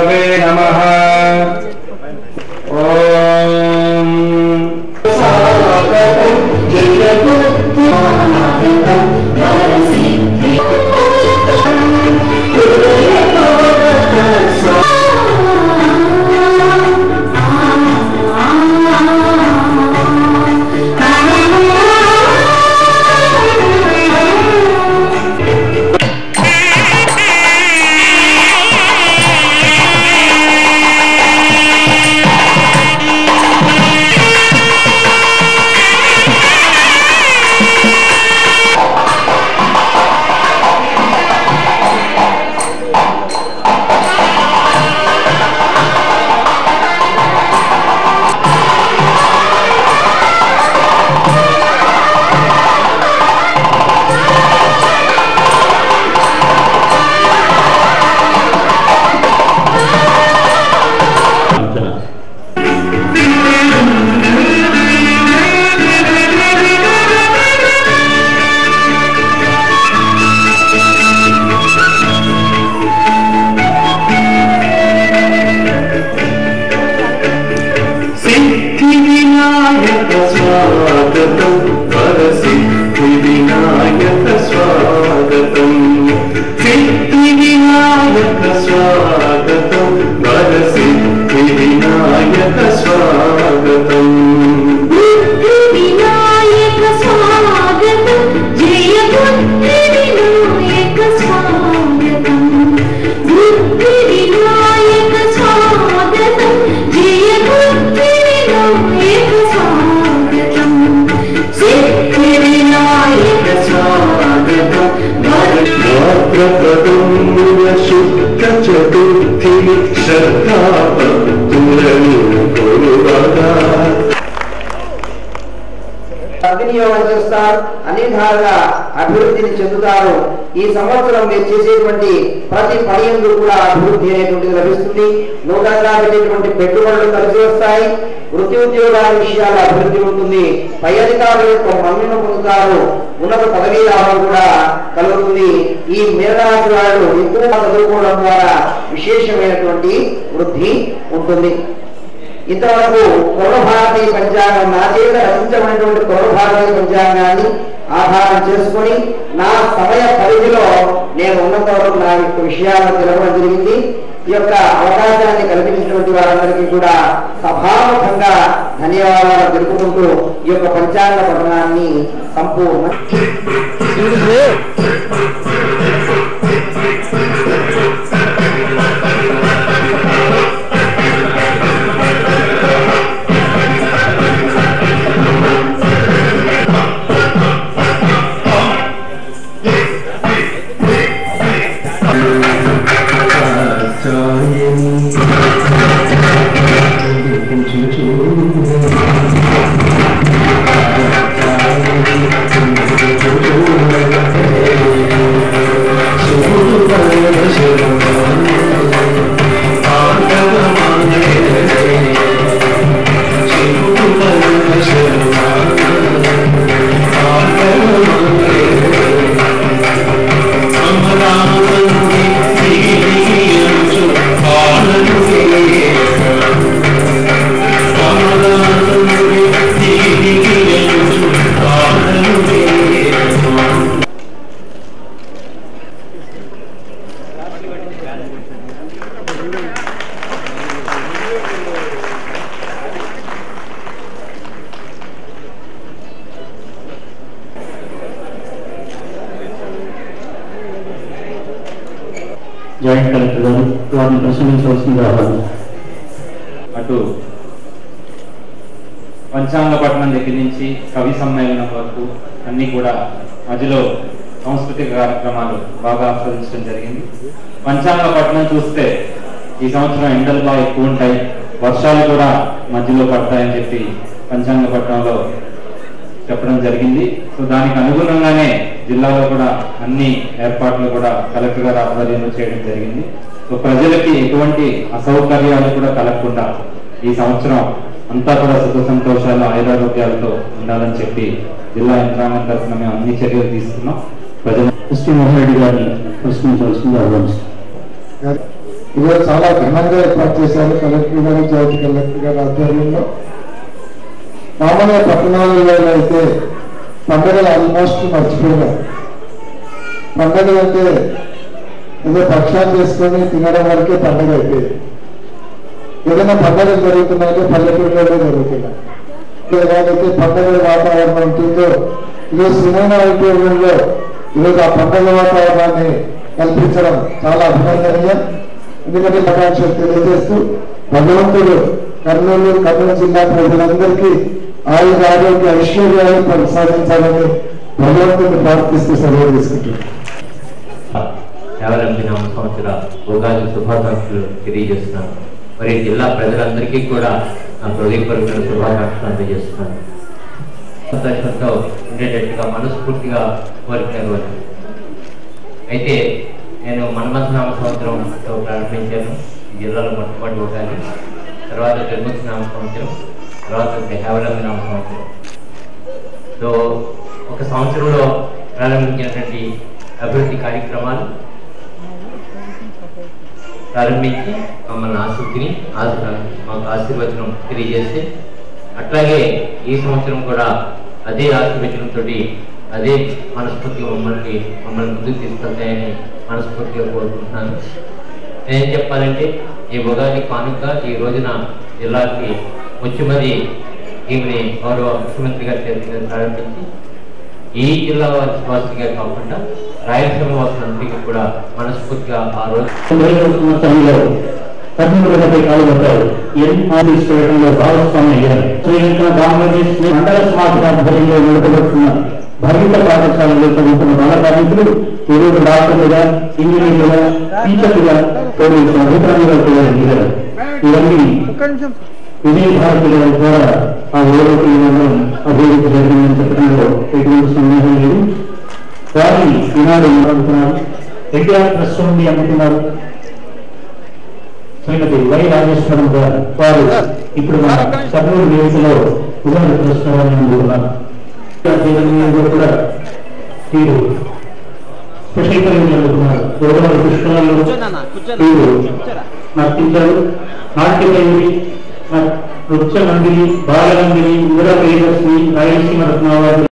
విష్ణవే నమ ఓం సిద్ధి వినాయక స్వాగతం వరసిద్ధి వినాయక స్వాగతం సిద్ధి వినాయక స్వాగతం వరసిద్ధి వినాయక స్వాగతం బుద్ధి వినాయక స్వాగతం జయ బుద్ధి వినాయక స్వాగతం బుద్ధి వినాయక స్వాగతం జయ బుద్ధి వినాయక స్వాగతం సిద్ధి వినాయక స్వాగతం భాద్రపదముల శుద్ధ చతుర్థి శ్రద్ధాభక్తులను కొలువగా సద్వినియోగం చేస్తారు అన్ని విధాలుగా అభివృద్ధిని చెందుతారు ఈ సంవత్సరం మీరు చేసేటువంటి ప్రతి పని ఎందు కూడా అభివృద్ధి అనేటువంటిది లభిస్తుంది నూతనంగా పెట్టేటువంటి పెట్టుబడులు కలిసి వస్తాయి వృత్తి ఉద్యోగాల విషయాల అభివృద్ధి ఉంటుంది పై అధికారుల యొక్క మన్నను పొందుతారు ఉన్నత పదవీ లాభం కూడా కలుగుతుంది ఈ మేధరాశి వాళ్ళు ఎక్కువగా చదువుకోవడం ద్వారా విశేషమైనటువంటి వృద్ధి ఉంటుంది ఇంతవరకు కౌర భారతీయ పంచాంగం నా చేత రచించబడినటువంటి కౌర భారతీయ పంచాంగాన్ని ఆధారం చేసుకొని నా సమయ పరిధిలో నేను ఉన్నంత వరకు నా యొక్క విషయాలను తెలవడం జరిగింది ఈ యొక్క అవకాశాన్ని కల్పించినటువంటి వారందరికీ కూడా సభాముఖంగా ధన్యవాదాలు తెలుపుకుంటూ ఈ యొక్క పంచాంగ పఠనాన్ని సంపూర్ణ జాయింట్ కలెక్టర్ గారు వారిని ప్రశ్నించవలసిందిగా ఆహ్వానిస్తున్నాను. అటు పంచాంగ పట్టణం దగ్గర నుంచి కవి సమ్మేళనం వరకు అన్ని కూడా మధ్యలో సాంస్కృతిక కార్యక్రమాలు బాగా ఆస్వాదించడం జరిగింది పంచాంగ పట్టణం చూస్తే ఈ సంవత్సరం ఎండలు బాగా ఎక్కువ ఉంటాయి వర్షాలు కూడా మధ్యలో పడతాయని చెప్పి పంచాంగ పట్టణంలో చెప్పడం జరిగింది సో దానికి అనుగుణంగానే జిల్లాలో కూడా అన్ని ఏర్పాట్లు కూడా కలెక్టర్ గారి ఆధ్వర్యంలో చేయడం జరిగింది సో ప్రజలకి ఎటువంటి అసౌకర్యాలు కూడా కలగకుండా ఈ సంవత్సరం అంతా కూడా సుఖ సంతోషాలు ఆయురారోగ్యాలతో ఉండాలని చెప్పి జిల్లా యంత్రాంగం తరఫున మేము అన్ని చర్యలు తీసుకున్నాం ప్రజల ఎస్టీ మోహన్ రెడ్డి గారిని ప్రశ్నించవలసిందిగా ఆహ్వానిస్తున్నాను ఈరోజు చాలా ఘనంగా ఏర్పాటు చేశారు కలెక్టర్ గారు జ్యోతి కలెక్టర్ గారి ఆధ్వర్యంలో మామూలుగా పట్టణాలలో అయితే పండుగలు ఆల్మోస్ట్ మర్చిపోయినారు పండుగలు అంటే ఏదో పక్షాలు చేసుకొని తినడం వరకే పండుగ అయిపోయింది ఏదైనా పండుగలు జరుగుతున్నాయంటే పల్లెటూరులలో జరుగుతున్నాయి ఎలాగైతే పండుగల వాతావరణం ఉంటుందో ఈరోజు సినిమా ఆడిటోరియంలో ఈరోజు ఆ పండుగ వాతావరణాన్ని కల్పించడం చాలా అభినందనీయం ఎందుకంటే శుభాకాంక్షలు తెలియజేస్తూ భగవంతుడు కర్నూలు కర్నూలు జిల్లా ప్రజలందరికీ ఆయుర ఆరోగ్య ఐశ్వర్యాలు కొనసాగించాలని భగవంతుడిని ప్రార్థిస్తూ సెలవు తీసుకుంటున్నాను కేవలం నామ సంవత్సర ఉగాది శుభాకాంక్షలు తెలియజేస్తున్నాను మరి జిల్లా ప్రజలందరికీ కూడా నా హృదయపూర్వక శుభాకాంక్షలు అందజేస్తున్నాను సంతోషంతో ఉండేటట్టుగా మనస్ఫూర్తిగా కోరికలు అయితే నేను మన్మథ నామ సంవత్సరంతో ప్రారంభించాను ఈ జిల్లాలో మొట్టమొదటి ఉగాది తర్వాత జన్మతి నామ సంవత్సరం తర్వాత దేహావలంబి నామ సంవత్సరం సో ఒక సంవత్సరంలో ప్రారంభించినటువంటి అభివృద్ధి కార్యక్రమాలు ప్రారంభించి మమ్మల్ని ఆసక్తిని ఆశ- మాకు ఆశీర్వచనం తెలియజేస్తే అట్లాగే ఈ సంవత్సరం కూడా అదే ఆశీర్వచనంతో అదే మనస్ఫూర్తిగా మమ్మల్ని మమ్మల్ని ముందుకు తీసుకెళ్తాయని మనస్ఫూర్తిగా కోరుకుంటున్నాను నేనేం చెప్పాలంటే ఈ ఉగాది కానుక ఈ రోజున జిల్లాకి ముఖ్యమంత్రి ఈమెని గౌరవ ముఖ్యమంత్రి గారి చేతి మీద ప్రారంభించి ఈ జిల్లా వారి వాసిగా కాకుండా రాయలసీమ వాసులందరికీ కూడా మనస్ఫూర్తిగా ఆ రోజు సంవత్సరంలో కర్నూలు గడపై కాలువతారు ఎన్ఆర్టీ చేయడంలో భాగస్వామి అయ్యారు శ్రీలంక బంగ్లాదేశ్ మండల సమాజ ఆధ్వర్యంలో నడపబడుతున్న భవిత పాఠశాలలో చదువుతున్న బాల కార్మికులు ఈరోజు డాక్టర్లుగా ఇంజనీర్లుగా టీచర్లుగా పోలీసు అధికారులుగా కూడా ఎదిగారు ఇవన్నీ విజయ భారతి గారి ద్వారా ఆ ఓరోపీ మండలం అభివృద్ధి జరిగిందని చెప్పడంలో ఎటువంటి సందేహం లేదు వారిని ఈనాడు అడుగుతున్నారు ఎన్టీఆర్ ట్రస్ట్ నుండి అందుతున్నారు శ్రీమతి వై రాజేశ్వరం గారు వారు ఇప్పుడు మన కర్నూలు నియోజకలో ఉదాహరణ ట్రస్ట్ వారిని అందుకున్నారు జీవనంలో కూడా వీరు స్పెషల్ పరీక్షలు అందుకున్నారు గోదావరి పుష్కరాల్లో వీరు నర్తించారు నాట్యమైంది నృత్య నందిని బాలనందిని వీర ప్రియదర్శిని రాయలసీమ రత్నావారు